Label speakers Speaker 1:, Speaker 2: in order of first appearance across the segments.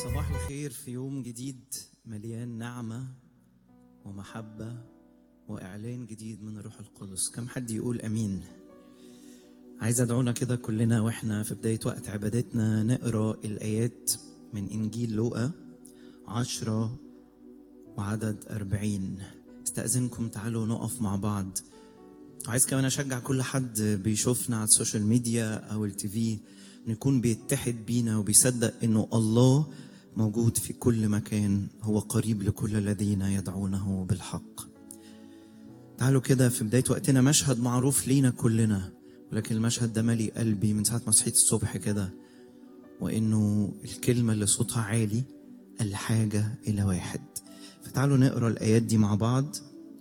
Speaker 1: صباح الخير في يوم جديد مليان نعمة ومحبة وإعلان جديد من الروح القدس كم حد يقول أمين عايز أدعونا كده كلنا وإحنا في بداية وقت عبادتنا نقرأ الآيات من إنجيل لوقا عشرة وعدد أربعين استأذنكم تعالوا نقف مع بعض عايز كمان أشجع كل حد بيشوفنا على السوشيال ميديا أو التيفي إنه يكون بيتحد بينا وبيصدق إنه الله موجود في كل مكان هو قريب لكل الذين يدعونه بالحق تعالوا كده في بداية وقتنا مشهد معروف لينا كلنا ولكن المشهد ده مالي قلبي من ساعة ما صحيت الصبح كده وإنه الكلمة اللي صوتها عالي الحاجة إلى واحد فتعالوا نقرأ الآيات دي مع بعض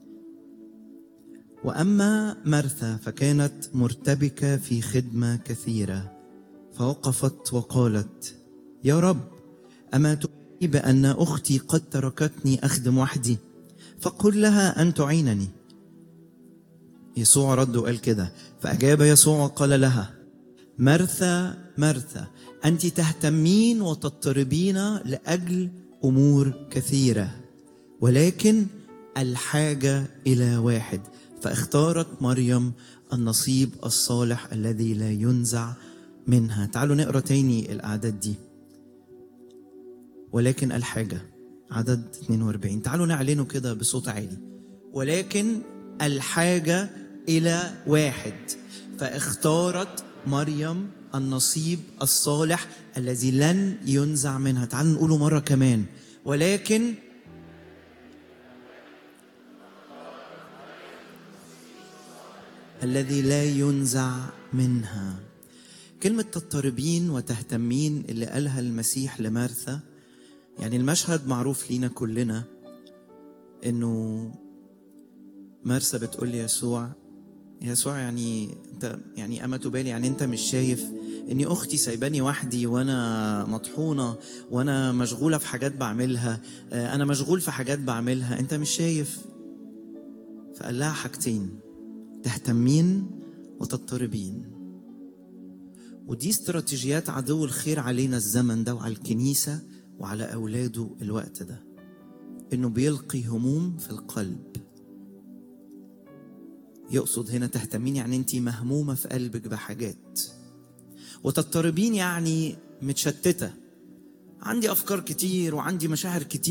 Speaker 1: واما مرثا فكانت مرتبكه في خدمه كثيره فوقفت وقالت يا رب اما تؤمني بان اختي قد تركتني اخدم وحدي فقل لها ان تعينني يسوع رد وقال كده فاجاب يسوع وقال لها مرثا مرثا انت تهتمين وتضطربين لاجل امور كثيره ولكن الحاجه الى واحد فاختارت مريم النصيب الصالح الذي لا ينزع منها تعالوا نقرا تاني الاعداد دي ولكن الحاجه عدد 42 تعالوا نعلنه كده بصوت عالي ولكن الحاجه الى واحد فاختارت مريم النصيب الصالح الذي لن ينزع منها تعالوا نقوله مره كمان ولكن الذي لا ينزع منها كلمة تضطربين وتهتمين اللي قالها المسيح لمارثا يعني المشهد معروف لينا كلنا انه مارثا بتقول ليسوع يسوع يعني انت يعني اما تبالي يعني انت مش شايف اني اختي سايباني وحدي وانا مطحونه وانا مشغوله في حاجات بعملها انا مشغول في حاجات بعملها انت مش شايف فقال لها حاجتين تهتمين وتضطربين ودي استراتيجيات عدو الخير علينا الزمن ده وعلى الكنيسة وعلى أولاده الوقت ده إنه بيلقي هموم في القلب يقصد هنا تهتمين يعني أنت مهمومة في قلبك بحاجات وتضطربين يعني متشتتة عندي أفكار كتير وعندي مشاعر كتير